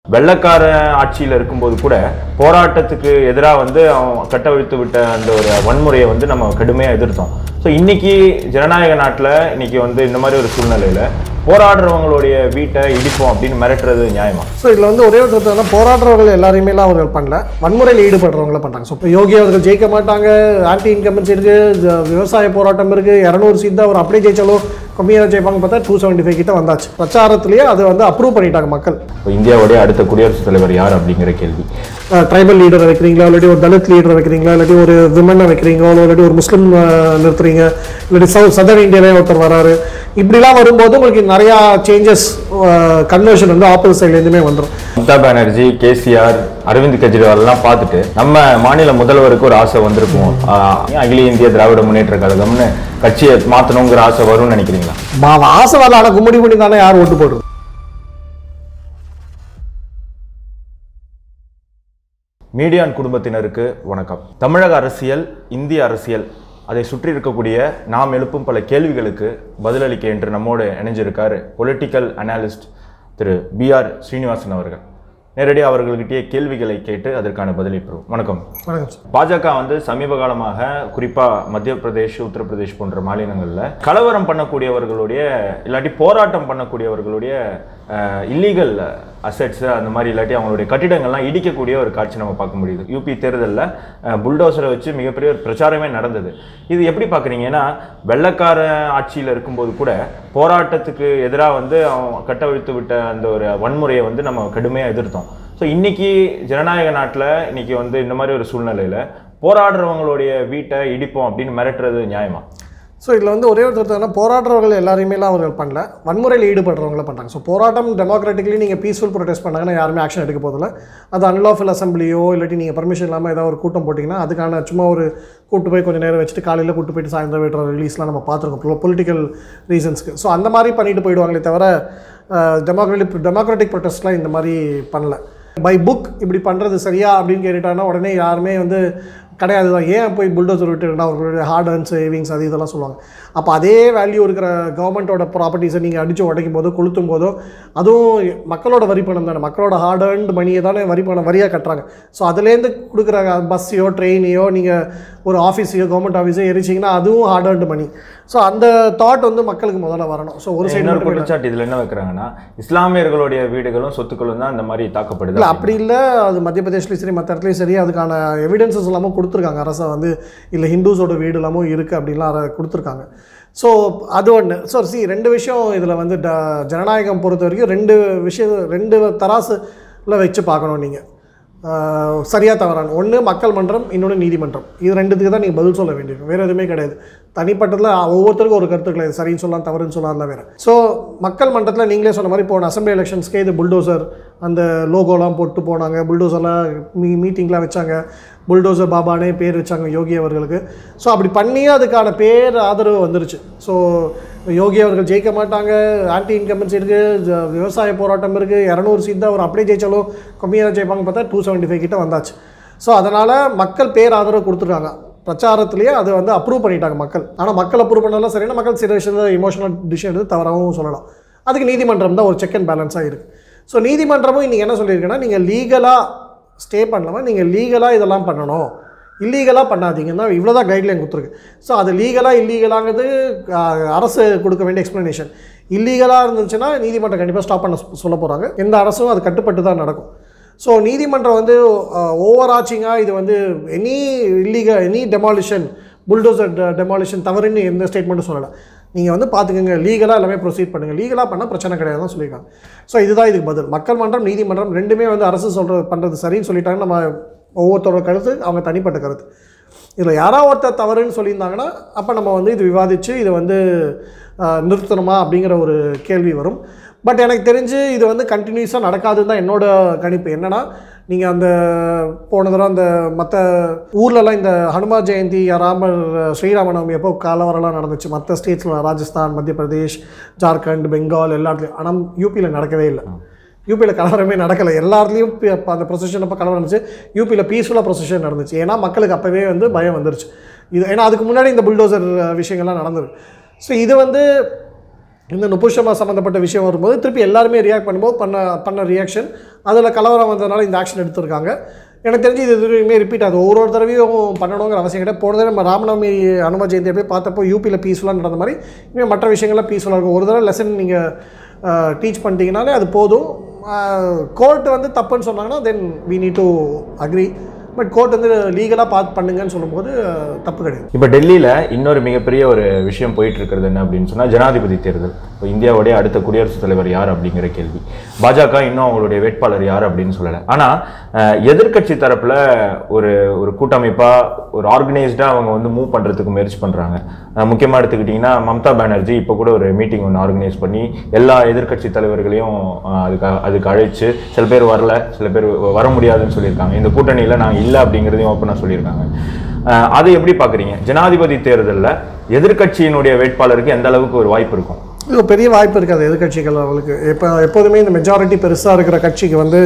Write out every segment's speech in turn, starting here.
வெள்ளக்கார ஆட்சியில் இருக்கும்போது கூட போராட்டத்துக்கு எதிராக வந்து அவன் கட்டவிழ்த்து விட்ட அந்த ஒரு வன்முறையை வந்து நம்ம கடுமையாக எதிர்த்தோம் ஸோ இன்னைக்கு ஜனநாயக நாட்டில் இன்னைக்கு வந்து இந்த மாதிரி ஒரு சூழ்நிலையில் போராடுறவங்களுடைய வீட்டை இடிப்போம் அப்படின்னு மிரட்டுறது நியாயமா ஸோ இதில் வந்து ஒரே ஒரு கருத்து என்னன்னா, போராடுறவர்கள் எல்லாரையுமே அவர்கள் பண்ணல வன்முறையில் ஈடுபடுறவங்கள பண்ணுறாங்க ஸோ இப்போ யோகி அவர்கள் ஜெயிக்க மாட்டாங்க ஆன்டி இன்கம்பன்சி இருக்குது விவசாய போராட்டம் இருக்குது இரநூறு சீட் தான் அவர் அப்படியே ஜெயிச்சாலும் கம்மியாக ஜெயிப்பாங்க பார்த்தா டூ செவன்ட்டி ஃபைவ் கிட்ட வந்தாச்சு பிரச்சாரத்திலேயே அதை வந்து அப்ரூவ் பண்ணிட்டாங்க மக்கள் இப்போ இந்தியாவுடைய அடுத்த குடியரசுத் தலைவர் யார் அப்படிங்கிற கேள்வி ட்ரைபல் லீடரை வைக்கிறீங்களா இல்லாட்டி ஒரு தலித் லீடரை வைக்கிறீங்களா இல்லாட்டி ஒரு விமனை வைக்கிறீங்களோ இல்லாட்டி ஒரு முஸ்லீம் அஹ், நிறுத்துறீங்க இல்லாட்டி சவுத் சதர்ன் இந்தியாவிலே ஒருத்தர் வராரு இப்படிலாம் வரும்போது உங்களுக்கு நிறையா சேஞ்சஸ் கன்வர்ஷன் வந்து ஆப்போசிட் சைட்லேருந்துமே வந்துடும் மம்தா பானர்ஜி கேசிஆர் அரவிந்த் கெஜ்ரிவால் எல்லாம் பார்த்துட்டு நம்ம மாநில முதல்வருக்கு ஒரு ஆசை வந்திருக்கும் ஆஹ் அகில இந்திய திராவிட முன்னேற்ற கழகம்னு கட்சியை மாத்தணுங்கிற ஆசை வரும்னு நினைக்கிறீங்களா மா- ஆசை வரல ஆனால் கும்முடி பண்ணி தானே யார் ஓட்டு போடுறது மீடியான் குடும்பத்தினருக்கு வணக்கம் தமிழக அரசியல் இந்திய அரசியல் அதை சுற்றி இருக்கக்கூடிய நாம் எழுப்பும் பல கேள்விகளுக்கு பதிலளிக்க என்று நம்மோடு இணைஞ்சிருக்காரு பொலிட்டிக்கல் அனாலிஸ்ட் திரு பி ஆர் ஸ்ரீனிவாசன் அவர்கள் நேரடியாக அவர்கள்கிட்டயே கேள்விகளை கேட்டு அதற்கான பதிலை பெறுவோம் வணக்கம் வணக்கம் சார் பாஜக வந்து சமீப காலமாக குறிப்பா மத்திய பிரதேஷ் உத்தரப்பிரதேஷ் போன்ற மாநிலங்கள்ல கலவரம் பண்ணக்கூடியவர்களுடைய இல்லாட்டி போராட்டம் பண்ணக்கூடியவர்களுடைய இல்லீகல் அசெட்ஸ் அந்த மாதிரி இல்லாட்டி அவங்களுடைய கட்டிடங்கள்லாம் இடிக்கக்கூடிய ஒரு காட்சி நம்ம பார்க்க முடியுது யூபி தேர்தலில் புல்டோசரை வச்சு மிகப்பெரிய ஒரு பிரச்சாரமே நடந்தது இது எப்படி பார்க்குறீங்க ஏன்னா வெள்ளக்கார ஆட்சியில் இருக்கும்போது கூட போராட்டத்துக்கு எதிராக வந்து அவன் கட்டவிழ்த்து விட்ட அந்த ஒரு வன்முறையை வந்து நம்ம கடுமையாக எதிர்த்தோம் ஸோ இன்னைக்கு ஜனநாயக நாட்டில் இன்னைக்கு வந்து இந்த மாதிரி ஒரு சூழ்நிலையில் போராடுறவங்களுடைய வீட்டை இடிப்போம் அப்படின்னு மிரட்டுறது நியாயமா ஸோ இதில் வந்து ஒரே ஒரு கருத்து என்ன போராடுறவர்கள் எல்லாரையுமேலாம் அவர்கள் பண்ணல வன்முறையில் ஈடுபடுறவங்கள பண்ணுறாங்க ஸோ போராட்டம் டெமோக்ராட்டிக்கலி நீங்கள் பீஸ்ஃபுல் ப்ரொடெஸ்ட் பண்ணாங்கன்னா யாருமே ஆக்ஷன் எடுக்க போதில்ல அது அன்லாஃபுல் அசம்பிளியோ இல்லாட்டி நீங்கள் பர்மிஷன் இல்லாமல் ஏதாவது ஒரு கூட்டம் போட்டிங்கன்னா அதுக்கான சும்மா ஒரு கூட்டு போய் கொஞ்சம் நேரம் வச்சுட்டு காலையில் கூட்டு போயிட்டு சாயந்தரம் விடுற ரிலீஸ்லாம் நம்ம பார்த்துருக்கோம் பொலிட்டிக்கல் ரீசன்ஸ்க்கு ஸோ அந்த மாதிரி பண்ணிட்டு போயிடுவாங்களே தவிர டெமோக்ராட்டிக் டெமோக்ராட்டிக் ப்ரொடெஸ்ட்லாம் இந்த மாதிரி பண்ணல பை புக் இப்படி பண்ணுறது சரியா அப்படின்னு கேட்டுட்டாங்கன்னா உடனே யாருமே வந்து கிடையாது தான் ஏன் போய் புல்டோசர் விட்டுருந்தா அவர்களுடைய ஹார்ட் அண்ட் சேவிங்ஸ் அது இதெல்லாம் சொல்லுவாங்க அப்போ அதே வேல்யூ இருக்கிற கவர்மெண்ட்டோட ப்ராப்பர்ட்டிஸை நீங்கள் அடித்து உடைக்கும் போதோ கொளுத்தும் போதோ அதுவும் மக்களோட வரி பணம் தானே மக்களோட ஹார்ட் அண்ட் மணியை தானே வரி பணம் வரியாக கட்டுறாங்க ஸோ அதுலேருந்து கொடுக்குற பஸ்ஸையோ ட்ரெயினையோ நீங்கள் ஒரு ஆஃபீஸையோ கவர்மெண்ட் ஆஃபீஸோ எரிச்சிங்கன்னா அதுவும் ஹார்ட் அண்ட் மணி ஸோ அந்த தாட் வந்து மக்களுக்கு முதல்ல வரணும் ஸோ ஒரு சைடு இன்னொரு குற்றச்சாட்டு இதுல என்ன வைக்கிறாங்கன்னா இஸ்லாமியர்களுடைய வீடுகளும் சொத்துக்களும் தான் இந்த மாதிரி தாக்கப்படுது இல்லை அப்படி இல்லை அது மத்திய பிரதேஷ்லேயும் சரி மற்ற இடத்துலையும் சரி அதுக்கான எவிடன்சஸ் எல்லாமும் கொடுத்துருக்காங்க அரசை வந்து இல்லை ஹிந்துஸோட வீடு எல்லாமும் இருக்குது அப்படின்லாம் அதை கொடுத்துருக்காங்க ஸோ அது ஒன்று ஸோ சி ரெண்டு விஷயம் இதில் வந்து ட ஜனநாயகம் பொறுத்த வரைக்கும் ரெண்டு விஷயம் ரெண்டு தராசுல வச்சு பார்க்கணும் நீங்கள் சரியாக தவறான ஒன்று மக்கள் மன்றம் இன்னொன்று நீதிமன்றம் இது ரெண்டுத்துக்கு தான் நீங்கள் பதில் சொல்ல வேண்டியிருக்கும் வேறு எதுவுமே கிடையாது தனிப்பட்டதில் ஒவ்வொருத்தருக்கும் ஒரு கருத்துக்களை இது சரின்னு சொல்லலாம் தவறுன்னு சொல்லலாம் வேறு ஸோ மக்கள் மன்றத்தில் நீங்களே சொன்ன மாதிரி போன அசம்பிளி எலெக்ஷன்ஸ்க்கே இது புல்டோசர் அந்த லோகோலாம் போட்டு போனாங்க புல்டோசர்லாம் மீ மீட்டிங்லாம் வச்சாங்க புல்டோசர் பாபானே பேர் வச்சாங்க யோகி அவர்களுக்கு ஸோ அப்படி பண்ணியே அதுக்கான பேர் ஆதரவு வந்துருச்சு ஸோ யோகி அவர்கள் ஜெயிக்க மாட்டாங்க ஆன்டி இன்கம்பன்சி இருக்குது விவசாய போராட்டம் இருக்குது இரநூறு சீட் தான் அவர் அப்படியே ஜெயிச்சாலும் கம்மியாக ஜெயிப்பாங்க பார்த்தா டூ செவன்ட்டி ஃபைவ் கிட்ட வந்தாச்சு ஸோ அதனால் மக்கள் பேர் ஆதரவு கொடுத்துருக்காங்க பிரச்சாரத்திலேயே அது வந்து அப்ரூவ் பண்ணிட்டாங்க மக்கள் ஆனால் மக்கள் அப்ரூவ் பண்ணலாம் சரியான மக்கள் சில விஷயத்தில் இமோஷனல் டிசிஷன் எடுத்து தவறாகவும் சொல்லலாம் அதுக்கு நீதிமன்றம் தான் ஒரு செக் அண்ட் பேலன்ஸாக இருக்குது ஸோ நீதிமன்றமும் இன்றைக்கி என்ன சொல்லியிருக்குன்னா நீங்கள் லீகலாக ஸ்டே பண்ணலாமா நீங்கள் லீகலாக இதெல்லாம் பண்ணணும் இல்லீகலாக பண்ணாதீங்கன்னா இவ்வளோ தான் கைட்லைன் கொடுத்துருக்கு ஸோ அது லீகலாக இல்லீகலாங்கிறது அஹ், அரசு கொடுக்க வேண்டிய எக்ஸ்ப்ளனேஷன் இல்லீகலாக இருந்துச்சுன்னா நீதிமன்றம் கண்டிப்பாக ஸ்டாப் பண்ண சொ- சொல்ல போகிறாங்க எந்த அரசும் அது கட்டுப்பட்டு தான் நடக்கும் ஸோ நீதிமன்றம் வந்து ஓவர் ஆச்சிங்காக இது வந்து any illegal any demolition bulldozer demolition தவறுன்னு எந்த ஸ்டேட்மெண்ட்டும் சொல்லலை நீங்கள் வந்து பார்த்துக்கோங்க லீகலாக எல்லாமே ப்ரொசீட் பண்ணுங்கள் லீகலாக பண்ணால் பிரச்சனை கிடையாது தான் சொல்லியிருக்காங்க ஸோ இதுதான் இதுக்கு பதில் மக்கள் மன்றம் நீதிமன்றம் ரெண்டுமே வந்து அரசு சொல்கிறது பண்ணுறது சரின்னு சொல்லிட்டாங்க நம்ம ஒவ்வொருத்தரோட கருத்து அவங்க தனிப்பட்ட கருத்து இதில் யாராவது ஒருத்தர் தவறுன்னு சொல்லியிருந்தாங்கன்னா அப்போ நம்ம வந்து இது விவாதித்து இதை வந்து ஆஹ், நிறுத்தணுமா அப்படிங்கிற ஒரு கேள்வி வரும் பட் எனக்கு தெரிஞ்சு இது வந்து கண்டினியூஸாக நடக்காதுன்னு தான் என்னோட கணிப்பு என்னன்னா நீங்கள் அந்த போன தடவை அந்த மற்ற ஊர்லலாம் இந்த ஹனுமான் ஜெயந்தி ராமர் ஸ்ரீராமநவமி எப்போ காலவரெல்லாம் நடந்துச்சு மற்ற ஸ்டேட்ஸில் ராஜஸ்தான் மத்திய பிரதேஷ் ஜார்க்கண்ட் பெங்கால் எல்லா இடத்துலையும் ஆனால் யூபியில் நடக்கவே இல்லை யூபியில் கலவரமே நடக்கலை எல்லாத்துலேயும் அந்த ப்ரொசஷன் அப்போ கலவரம் இருந்துச்சு யூபியில் பீஸ்ஃபுல்லாக ப்ரொசஷன் நடந்துச்சு ஏன்னா மக்களுக்கு அப்போவே வந்து பயம் வந்துருச்சு இது ஏன்னா அதுக்கு முன்னாடி இந்த புல்டோசர் விஷயங்கள்லாம் நடந்தது ஸோ இது வந்து இந்த நுபுஷமா சம்மந்தப்பட்ட விஷயம் வரும்போது திருப்பி எல்லாருமே ரியாக்ட் பண்ணும்போது பண்ண பண்ண ரியாக்ஷன் அதில் கலவரம் வந்ததுனால இந்த ஆக்ஷன் எடுத்திருக்காங்க எனக்கு தெரிஞ்சு இது எதுவுமே ரிப்பீட் ஆகுது ஒவ்வொரு தடவையும் பண்ணணுங்கிற அவசியம் கிடையாது போன தடவை நம்ம ராமநவமி அனும ஜெயந்தி போய் பார்த்தப்போ யூபியில் பீஸ்ஃபுல்லாக நடந்த மாதிரி இனிமேல் மற்ற விஷயங்கள்லாம் பீஸ்ஃபுல்லாக இருக்கும் ஒரு தடவை லெசன் நீங்கள் டீச் பண்ணிட்டீங்கனாலே அது போதும் கோர்ட் வந்து தப்புன்னு சொன்னாங்கன்னா then we need to agree but court வந்து லீகலாக பார்த்து பண்ணுங்கன்னு சொல்லும்போது அஹ், தப்பு கிடையாது இப்போ டெல்லியில் இன்னொரு மிகப்பெரிய ஒரு விஷயம் போயிட்டு இருக்கிறது என்ன அப்படின்னு சொன்னால் ஜனாதிபதி தேர்தல் இப்போ இந்தியாவுடைய அடுத்த குடியரசுத் தலைவர் யார் அப்படிங்கிற கேள்வி பாஜக இன்னும் அவங்களுடைய வேட்பாளர் யார் அப்படின்னு சொல்லலை ஆனால் எதிர்க்கட்சி தரப்பில் ஒரு ஒரு கூட்டமைப்பாக ஒரு ஆர்கனைஸ்டாக அவங்க வந்து மூவ் பண்ணுறதுக்கு முயற்சி பண்ணுறாங்க முக்கியமாக எடுத்துக்கிட்டிங்கன்னா மம்தா பானர்ஜி இப்போ கூட ஒரு மீட்டிங் ஒன்று ஆர்கனைஸ் பண்ணி எல்லா எதிர்க்கட்சி தலைவர்களையும் அஹ், அதுக்கு அதுக்கு அழைச்சு சில பேர் வரல சில பேர் வர முடியாதுன்னு சொல்லியிருக்காங்க இந்த கூட்டணியில் நாங்கள் இல்லை அப்படிங்கிறதையும் ஓப்பனாக சொல்லியிருக்காங்க அஹ், அதை எப்படி பார்க்குறீங்க ஜனாதிபதி தேர்தலில் எதிர்க்கட்சியினுடைய வேட்பாளருக்கு எந்த அளவுக்கு ஒரு வாய்ப்பு இருக்கும் இது ஒரு பெரிய வாய்ப்பு இருக்காது எதிர்கட்சிகள் அவங்களுக்கு இப்போ எப்போதுமே இந்த மெஜாரிட்டி பெருசாக இருக்கிற கட்சிக்கு வந்து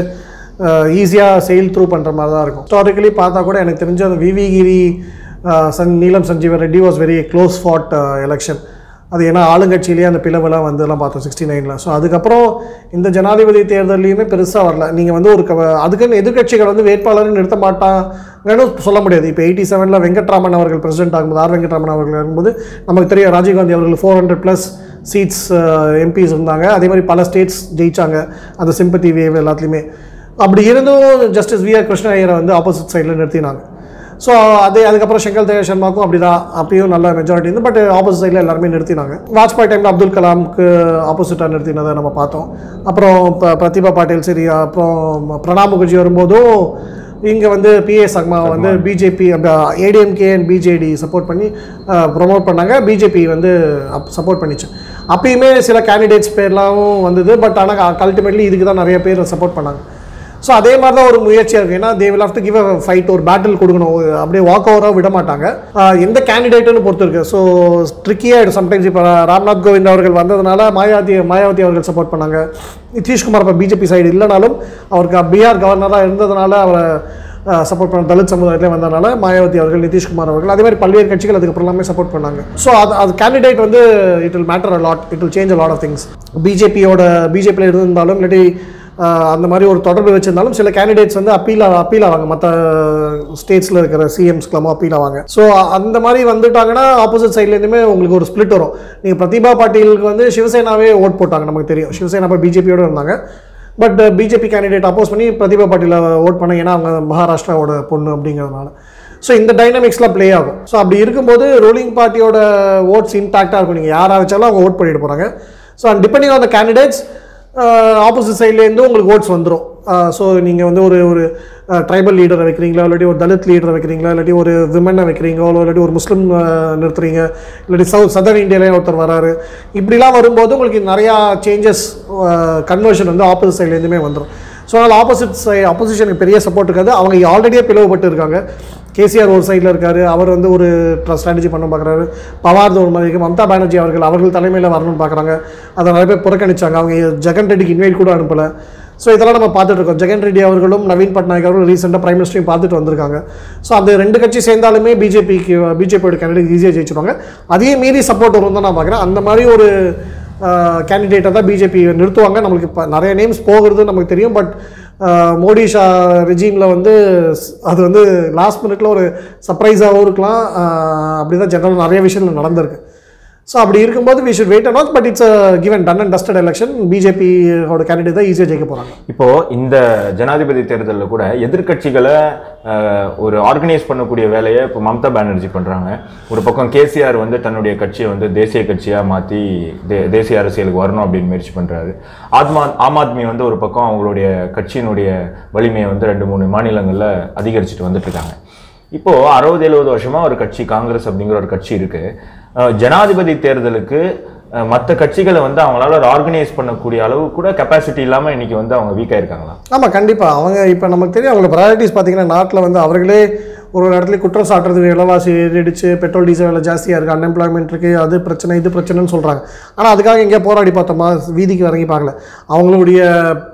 ஈஸியாக செயல் த்ரூ பண்ணுற மாதிரி தான் இருக்கும் ஹிஸ்டாரிக்கலி பார்த்தா கூட எனக்கு தெரிஞ்ச அந்த விவி கிரி அஹ், சன் Neelam Sanjiva Reddy was very close fought election அது ஏன்னா ஆளுங்கட்சியிலேயே அந்த பிளவுலாம் வந்துலாம் பார்த்தோம் சிக்ஸ்டி நைனில் ஸோ அதுக்கப்புறம் இந்த ஜனாதிபதி தேர்தல்லையுமே பெருசாக வரல நீங்கள் வந்து ஒரு க- அதுக்குன்னு எதிர்க்கட்சிகள் வந்து வேட்பாளரை நிறுத்த மாட்டாங்கன்னு சொல்ல முடியாது இப்போ எயிட்டி செவனில் வெங்கட்ராமன் அவர்கள் பிரசிடென்ட் ஆகும்போது ஆர் வெங்கட்ராமன் அவர்கள் இருக்கும்போது நமக்கு தெரியும் ராஜீவ்காந்தி அவர்கள் four hundred plus seats MPs இருந்தாங்க அதே மாதிரி பல ஸ்டேட்ஸ் ஜெயிச்சாங்க அந்த சிம்பத்தி வேவ் எல்லாத்துலேயுமே அப்படி இருந்தும் ஜஸ்டிஸ் வி ஆர் கிருஷ்ண ஐயரை வந்து ஆப்போசிட் சைடில் நிறுத்தினாங்க ஸோ அதே அதுக்கப்புறம் சங்கல் தயா சர்மாக்கும் அப்படி தான் அப்பயும் நல்ல மெஜாரிட்டி இருந்து பட் ஆப்போசிட் சைடில் எல்லாருமே நிறுத்தினாங்க வாஜ்பாய் டைமில் அப்துல் கலாமுக்கு ஆப்போசிட்டாக நிறுத்தினதை நம்ம பார்த்தோம் அப்புறம் இப்போ பிரதிபா பாட்டீல் சரி அப்புறம் பிரணாப் முகர்ஜி வரும்போதும் இங்கே வந்து பிஏ சக்மா வந்து BJP ADMK and BJD support பண்ணி ப்ரொமோட் பண்ணாங்க பிஜேபி வந்து சப்போர்ட் பண்ணிச்சு அப்பயுமே சில கேண்டிடேட்ஸ் பேர்லாம் வந்தது பட் ஆனால் அல்டிமேட்லி இதுக்கு தான் நிறைய பேர் சப்போர்ட் பண்ணாங்க ஸோ அதே மாதிரி தான் ஒரு முயற்சியாக இருக்குது ஏன்னா they will have to give a fight ஒரு பேட்டில் கொடுக்கணும் ஒரு அப்படியே வாக் ஓவராக விட மாட்டாங்க ஆஹ் எந்த கேண்டிடேட்டுன்னு பொறுத்து இருக்கு ஸோ ட்ரிக்கியாக சம்டைம்ஸ் இப்போ ராம்நாத் கோவிந்த் அவர்கள் வந்ததுனால மாயாவதி மாயாவதி அவர்கள் சப்போர்ட் பண்ணாங்க நிதிஷ்குமார் இப்போ பிஜேபி சைடு இல்லைனாலும் அவருக்கு பீகார் கவர்னராக இருந்ததுனால அவரை சப்போர்ட் பண்ண தலித் சமுதாயத்திலே வந்ததுனால மாயாவதி அவர்கள் நிதிஷ்குமார் அவர்கள் அதே மாதிரி பல்வேறு கட்சிகள் அதுக்கப்புறம் எல்லாமே சப்போர்ட் பண்ணாங்க ஸோ அது அது கேண்டிடேட் வந்து it will matter a lot it will change a lot of things பிஜேபியோட பிஜேபியில் இருந்திருந்தாலும் இல்லாட்டி ஆஹ் அந்த மாதிரி ஒரு தொடர்பு வச்சிருந்தாலும் சில கேண்டிடேட்ஸ் வந்து அப்பீல் அப்பீல் ஆவாங்க மற்ற ஸ்டேட்ஸில் இருக்கிற சிஎம்ஸ்க்கெல்லாமோ அப்பீல் ஆவாங்க ஸோ அந்த மாதிரி வந்துட்டாங்கன்னா ஆப்போசிட் சைட்லேருந்துமே உங்களுக்கு ஒரு ஸ்ப்ளிட் வரும் நீங்கள் பிரதிபா பாட்டீலுக்கு வந்து சிவசேனாவே ஓட் போட்டாங்க நமக்கு தெரியும் சிவசேனா இப்போ பிஜேபியோட இருந்தாங்க பட் பிஜேபி கேண்டிடேட் அப்போஸ் பண்ணி பிரதிபா பாட்டீல ஓட் பண்ண ஏன்னா அவங்க மகாராஷ்டிராவோட பொண்ணு அப்படிங்கிறதுனால ஸோ இந்த டைனமிக்ஸ்லாம் ப்ளே ஆகும் ஸோ அப்படி இருக்கும்போது ரூலிங் பார்ட்டியோட ஓட்ஸ் இன்டாக்டாக இருக்கும் நீங்கள் யாரை வச்சாலும் அவங்க ஓட் பண்ணிட்டு போகிறாங்க so and depending on the candidates opposite சைட்லேருந்து உங்களுக்கு ஓட்ஸ் வந்துடும் ஸோ நீங்கள் வந்து ஒரு ஒரு ட்ரைபல் லீடரை வைக்கிறீங்களா இல்லாட்டி ஒரு தலித் லீடரை வைக்கிறீங்களா இல்லாட்டி ஒரு விமனை வைக்கிறீங்களோ இல்லாட்டி ஒரு முஸ்லீம் அஹ், நிறுத்துறீங்க இல்லாட்டி சவுத் சதர்ன் இந்தியாவிலே ஒருத்தர் வராரு இப்படிலாம் வரும்போது உங்களுக்கு நிறையா சேஞ்சஸ் கன்வர்ஷன் வந்து ஆப்போசிட் சைட்லேருந்துமே வந்துடும் ஸோ அதனால் ஆப்போசிட் சை ஆப்போசிஷனுக்கு பெரிய சப்போர்ட் இருக்காது அவங்க ஆல்ரெடியே பிளவுபட்டு இருக்காங்க கேசிஆர் ஒரு சைடில் இருக்காரு அவர் வந்து ஒரு ஸ்ட்ராட்டஜி பண்ண பார்க்குறாரு பவார் ஒரு மாதிரி இருக்கு மம்தா பானர்ஜி அவர்கள் அவர்கள் தலைமையில் வரணும்னு பார்க்குறாங்க அதை நிறைய பேர் புறக்கணிச்சாங்க அவங்க ஜெகன் ரெட்டிக்கு இன்வைட் கூட அனுப்பலை ஸோ இதெல்லாம் நம்ம பார்த்துட்டு இருக்கோம் ஜெகன் ரெட்டி அவர்களும் நவீன் பட்நாயக் அவர்களும் ரீசெண்டாக பிரைம் மினிஸ்டரையும் பார்த்துட்டு வந்திருக்காங்க ஸோ அந்த ரெண்டு கட்சி சேர்ந்தாலுமே பிஜேபிக்கு பிஜேபியோட கேண்டிடேட் ஈஸியாக ஜெயிச்சிருவாங்க அதையும் மீறி சப்போர்ட் வரும் தான் நான் பார்க்குறேன் அந்த மாதிரி ஒரு கேண்டிடேட்டை தான் பிஜேபி நிறுத்துவாங்க நம்மளுக்கு இப்போ நிறைய நேம்ஸ் போகிறது நமக்கு தெரியும் பட் மோடி ஷா ரெஜீமில் வந்து ஸ்- அது வந்து லாஸ்ட் மினிட்ல ஒரு சர்ப்ரைஸாகவும் இருக்கலாம் அப்படி தான் ஜெனரல் நிறைய விஷயங்கள் நடந்திருக்கு ஸோ அப்படி இருக்கும்போது we should wait and but it's given done and dusted election பிஜேபியோட கேண்டிடேட் தான் ஈஸியாக ஜெயிக்க போகிறாங்க இப்போ இந்த ஜனாதிபதி தேர்தலில் கூட எதிர்க்கட்சிகளை அஹ், ஒரு ஆர்கனைஸ் பண்ணக்கூடிய வேலையை இப்போ மம்தா பானர்ஜி பண்றாங்க ஒரு பக்கம் கேசிஆர் வந்து தன்னுடைய கட்சியை வந்து தேசிய கட்சியா மாத்தி தே தேசிய அரசியலுக்கு வரணும் அப்படின்னு முயற்சி பண்றாரு ஆத்மா ஆம் ஆத்மி வந்து ஒரு பக்கம் அவங்களுடைய கட்சியினுடைய வலிமையை வந்து ரெண்டு மூணு மாநிலங்கள்ல அதிகரிச்சுட்டு வந்துட்டு இருக்காங்க இப்போ அறுபது எழுபது வருஷமா ஒரு கட்சி காங்கிரஸ் அப்படிங்கிற ஒரு கட்சி இருக்கு அஹ், ஜனாதிபதி தேர்தலுக்கு மற்ற கட்சிகளை வந்து அவங்களால ஒரு ஆர்கனைஸ் பண்ணக்கூடிய அளவு கூட கெப்பாசிட்டி இல்லாம இன்னைக்கு வந்து அவங்க வீக் ஆயிருக்காங்களா ஆமாம் கண்டிப்பாக அவங்க இப்போ நமக்கு தெரியும் அவங்களோட ப்ரையாரிட்டிஸ் பார்த்தீங்கன்னா நாட்டில் வந்து அவர்களே ஒரு ஒரு இடத்துல குற்றம் சாட்டுறது விலைவாசி ஏறிடுச்சு பெட்ரோல் டீசல் விலை ஜாஸ்தியாக இருக்குது அன்எம்ப்ளாய்மெண்ட் இருக்குது அது பிரச்சனை இது பிரச்சனைன்னு சொல்கிறாங்க ஆனால் அதுக்காக எங்கேயா போராடி பார்த்தோமா வீதிக்கு இறங்கி பார்க்கல அவங்களுடைய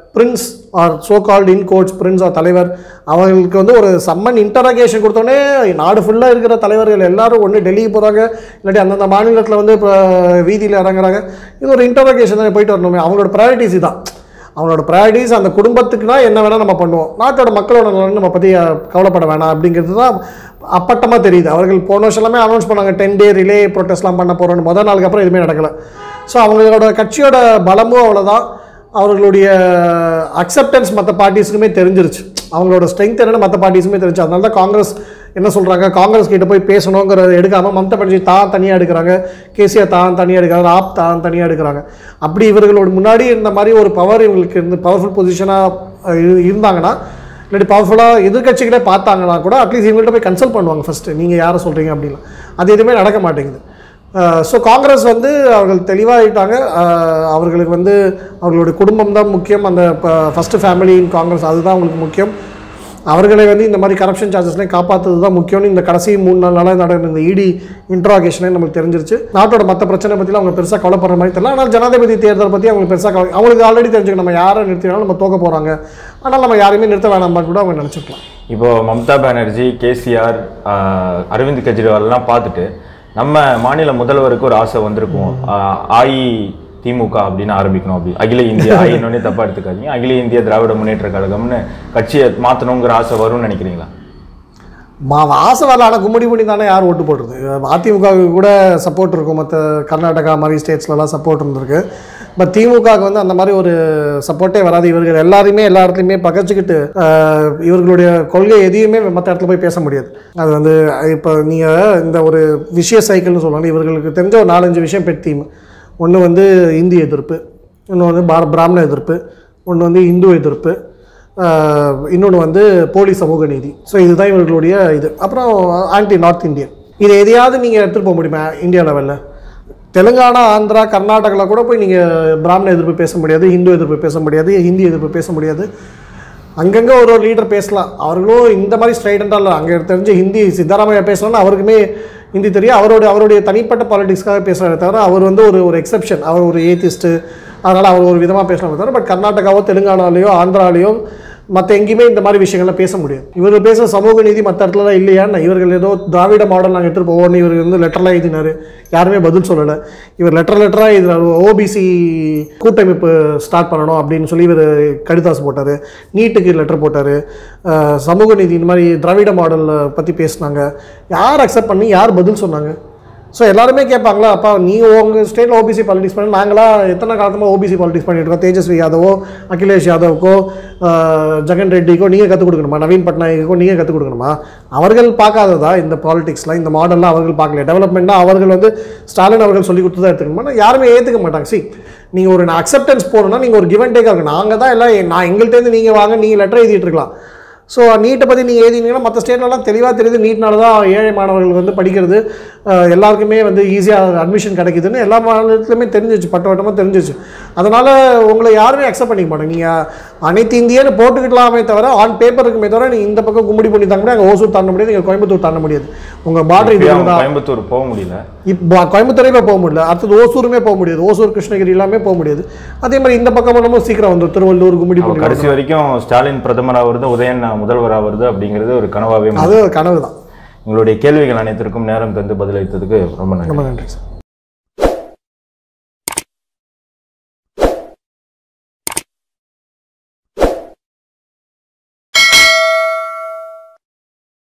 prince or so called in coach prince or தலைவர் அவங்களுக்கு வந்து ஒரு சம்மன் இன்டராகேஷன் கொடுத்தோடனே நாடு ஃபுல்லாக இருக்கிற தலைவர்கள் எல்லாரும் ஒன்று டெல்லிக்கு போகிறாங்க இல்லாட்டி அந்தந்த மாநிலத்தில் வந்து இப்போ வீதியில் இறங்குறாங்க இது ஒரு இன்டராகேஷன் தான் போயிட்டு வரணுமே அவங்களோட ப்ரையாரிட்டிஸ் தான் அவங்களோட ப்ரையாரிட்டிஸ் அந்த குடும்பத்துக்குனா என்ன வேணால் நம்ம பண்ணுவோம் நாட்டோட மக்களோட நலன் நம்ம பற்றி அஹ், கவலைப்பட வேணாம் அப்படிங்கிறது தான் அப்பட்டமாக தெரியுது அவர்கள் போன வருஷம் எல்லாமே அனௌன்ஸ் பண்ணாங்க டென் டே ரிலே ப்ரொட்டஸ்ட்லாம் பண்ண போகிறோன்னு முதல் நாளுக்கு அப்புறம் எதுவுமே நடக்கலை ஸோ அவங்களோட கட்சியோட பலமும் அவ்வளோதான் அவர்களுடைய அக்செப்டன்ஸ் மற்ற பார்ட்டிஸுக்குமே தெரிஞ்சிருச்சு அவங்களோட ஸ்ட்ரென்த் என்னன்னு மற்ற பார்ட்டிஸுமே தெரிஞ்சு அதனால தான் காங்கிரஸ் என்ன சொல்கிறாங்க காங்கிரஸ் கிட்ட போய் பேசணுங்கிறத எடுக்காமல் மம்தா பானர்ஜி தான் தனியாக எடுக்கிறாங்க கேசிஆர் தான் தனியாக எடுக்கிறாங்க ஆப் தான் தனியாக எடுக்கிறாங்க அப்படி இவர்களோட முன்னாடி இருந்த மாதிரி ஒரு பவர் இவங்களுக்கு இருந்து பவர்ஃபுல் பொசிஷனாக இருந்தாங்கன்னா இல்லாட்டி பவர்ஃபுல்லாக எதிர்க்கட்சிகளே பார்த்தாங்கன்னா கூட அட்லீஸ்ட் இவங்கள்ட்ட போய் கன்சல்ட் பண்ணுவாங்க ஃபஸ்ட்டு நீங்கள் யாரை சொல்கிறீங்க அப்படின்னா அது எதுவுமே நடக்க மாட்டேங்குது ஸோ காங்கிரஸ் வந்து அவர்கள் தெளிவாகிட்டாங்க அவர்களுக்கு வந்து அவர்களுடைய குடும்பம் தான் முக்கியம் அந்த ஃபஸ்ட்டு ஃபேமிலி இன் காங்கிரஸ் அதுதான் அவங்களுக்கு முக்கியம் அவர்களை வந்து இந்த மாதிரி கரப்ஷன் சார்ஜஸ்லையும் காப்பாற்றுறது தான் முக்கியம்னு இந்த கடைசி மூணு நாள் நாளாக நடந்த இந்த இடி இன்ட்ராகேஷனே நமக்கு தெரிஞ்சிருச்சு நாட்டோட மற்ற பிரச்சனை பற்றிலாம் அவங்க பெருசாக கவலைப்படுற மாதிரி தெரியல ஆனால் ஜனாதிபதி தேர்தல் பற்றி அவங்களுக்கு பெருசாக கவலை அவங்களுக்கு ஆல்ரெடி தெரிஞ்சுக்க நம்ம யாரை நிறுத்தினாலும் நம்ம தோக்க போகிறாங்க ஆனால் நம்ம யாரையுமே நிறுத்த வேணாம்னு கூட அவங்க நினச்சிருக்கலாம் இப்போ மம்தா பானர்ஜி கேசிஆர் அரவிந்த் கெஜ்ரிவால்லாம் பார்த்துட்டு நம்ம மாநில முதல்வருக்கு ஒரு ஆசை வந்திருக்கும் ஆஹ், ஆஇ திமுக அப்படின்னு ஆரம்பிக்கணும் அப்படி அகில இந்திய ஆயினோடனே தப்பா எடுத்துக்காதீங்க அகில இந்திய திராவிட முன்னேற்ற கழகம்னு கட்சியை மாற்றணுங்கிற ஆசை வரும்னு நினைக்கிறீங்களா மா ஆசை வரல ஆனால் கும்மிடி பண்ணி தானே யார் ஓட்டு போடுறது அதிமுகவுக்கு கூட சப்போர்ட் இருக்கும் மற்ற கர்நாடகா மாதிரி ஸ்டேட்ஸ்லலாம் சப்போர்ட் இருந்திருக்கு பட் திமுகவுக்கு வந்து அந்த மாதிரி ஒரு சப்போர்ட்டே வராது இவர்கள் எல்லாரையுமே எல்லா இடத்துலையுமே பகச்சிக்கிட்டு ஆஹ், இவர்களுடைய கொள்கை எதையுமே மற்ற இடத்துல போய் பேச முடியாது அது வந்து இப்போ நீங்கள் இந்த ஒரு விஷய சைக்கிள்னு சொல்லுவாங்க இவர்களுக்கு தெரிஞ்ச ஒரு நாலஞ்சு விஷயம் பெட் தீம் ஒன்று வந்து இந்தி எதிர்ப்பு இன்னொன்று வந்து பார பிராமண எதிர்ப்பு ஒன்று வந்து இந்து எதிர்ப்பு இன்னொன்று வந்து போலி சமூக நீதி ஸோ இதுதான் இவர்களுடைய இது அப்புறம் ஆன்டி நார்த் இந்தியன் இது எதையாவது நீங்கள் எடுத்துகிட்டு போக முடியுமா இந்தியா லெவலில் தெலுங்கானா ஆந்திரா கர்நாடகாவில் கூட போய் நீங்கள் பிராமண எதிர்ப்பு பேச முடியாது இந்து எதிர்ப்பு பேச முடியாது ஹிந்தி எதிர்ப்பு பேச முடியாது அங்கங்கே ஒரு ஒரு லீடர் பேசலாம் அவர்களும் இந்த மாதிரி ஸ்ட்ரைடண்டாக இல்லை அங்கே தெரிஞ்ச ஹிந்தி சித்தாராமையா பேசலாம்னு அவருக்குமே ஹிந்தி தெரியும் அவருடைய அவருடைய தனிப்பட்ட பாலிடிக்ஸ்க்காக பேசுகிறாரே தவிர அவர் வந்து ஒரு ஒரு எக்ஸெப்ஷன் அவர் ஒரு ஏத்திஸ்ட்டு அதனால் அவர் ஒரு விதமாக பேசலாமே தவிர பட் கர்நாடகாவோ தெலுங்கானாலேயோ ஆந்திராலேயோ மற்ற எங்கேயுமே இந்த மாதிரி விஷயங்கள்லாம் பேச முடியாது இவர்கள் பேசுகிற சமூக நீதி மற்ற இடத்துலலாம் இல்லையான்னு இவர்கள் ஏதோ திராவிட மாடல் நாங்கள் எடுத்துகிட்டு போவோம்னு இவர் வந்து லெட்டர்லாம் எழுதினார் யாருமே பதில் சொல்லலை இவர் லெட்டர் லெட்டராக இதில் ஓபிசி கூட்டமைப்பு ஸ்டார்ட் பண்ணணும் அப்படின்னு சொல்லி இவர் கடிதாசு போட்டார் நீட்டுக்கு லெட்டர் போட்டார் சமூக நீதி இந்த மாதிரி திராவிட மாடல் பற்றி பேசுனாங்க யார் அக்செப்ட் பண்ணி யார் பதில் சொன்னாங்க ஸோ எல்லாருமே கேட்பாங்களா அப்பா நீ உங்கள் ஸ்டேட்டில் ஓபிசி பாலிடிக்ஸ் பண்ணி நாங்களா எத்தனை காலமாக ஓபிசி பாலிடிக்ஸ் பண்ணிட்டு இருக்கோம் தேஜஸ்வி யாதவோ அகிலேஷ் யாதவுக்கோ ஆஹ், ஜெகன் ரெட்டிக்கோ நீங்கள் கற்றுக் கொடுக்கணுமா நவீன் பட்நாயக்கோ நீங்கள் கற்றுக் கொடுக்கணுமா அவர்கள் பார்க்காததா இந்த பாலிடிக்ஸ்லாம் இந்த மாடல்லாம் அவர்கள் பார்க்கல டெவலப்மெண்ட்னா அவர்கள் வந்து ஸ்டாலின் அவர்கள் சொல்லி கொடுத்து தான் எடுத்துக்கணுமா யாருமே ஏற்றுக்க மாட்டாங்க சி நீங்கள் ஒரு அக்செப்டன்ஸ் போகணும்னா நீங்கள் ஒரு கிவன் டேக்காக இருக்கு நாங்கள் தான் எல்லாம் நான் எங்கள்கிட்டேருந்து நீங்கள் வாங்க நீங்கள் லெட்டர் எழுதிட்டு இருக்கலாம் ஸோ நீட்டை பற்றி நீங்கள் எழுதினீங்கன்னா மற்ற ஸ்டேட்லலாம் தெளிவாக தெரியுது நீட்னால தான் ஏழை மாணவர்கள் வந்து படிக்கிறது அஹ், எல்லாருக்குமே வந்து ஈஸியாக அட்மிஷன் கிடைக்குதுன்னு எல்லா மாநிலத்துலையுமே தெரிஞ்சிச்சு பட்ட வட்டமாக தெரிஞ்சிச்சு அதனால் உங்களை யாருமே அக்செப்ட் பண்ணிக்க மாட்டாங்க நீங்கள் அனைத்து இந்தியன்னு போட்டுக்கிட்டலாமே தவிர ஆன் பேப்பர் இருக்குமே தவிர நீங்கள் இந்த பக்கம் கும்மிடி பண்ணி தாங்க அங்கே ஓசூர் தாண்ட முடியாது நீங்கள் கோயம்புத்தூர் தாண்ட முடியாது உங்கள் பார்டர் இது அவங்க தான் கோயம்புத்தூர் போக முடியல இப்போ கோயம்புத்தூரையுமே போக முடியல அடுத்தது ஓசூருமே போக முடியாது ஓசூர் கிருஷ்ணகிரி எல்லாமே போக முடியாது அதே மாதிரி இந்த பக்கம் நம்ம சீக்கிரம் வந்துடும் திருவள்ளூர் கும்மிடி அப்ப பண்ணி கடைசி வரைக்கும் ஸ்டாலின் பிரதமர் ஆவறது உதயன் முதல்வர் ஆவறது அப்படிங்கிறது ஒரு கனவாவே அது கனவு தான் உங்களுடைய கேள்விகள் அனைத்திற்கும் நேரம் தந்து பதிலளித்ததுக்கு ரொம்ப நன்றி ரொம்ப நன்றி சார்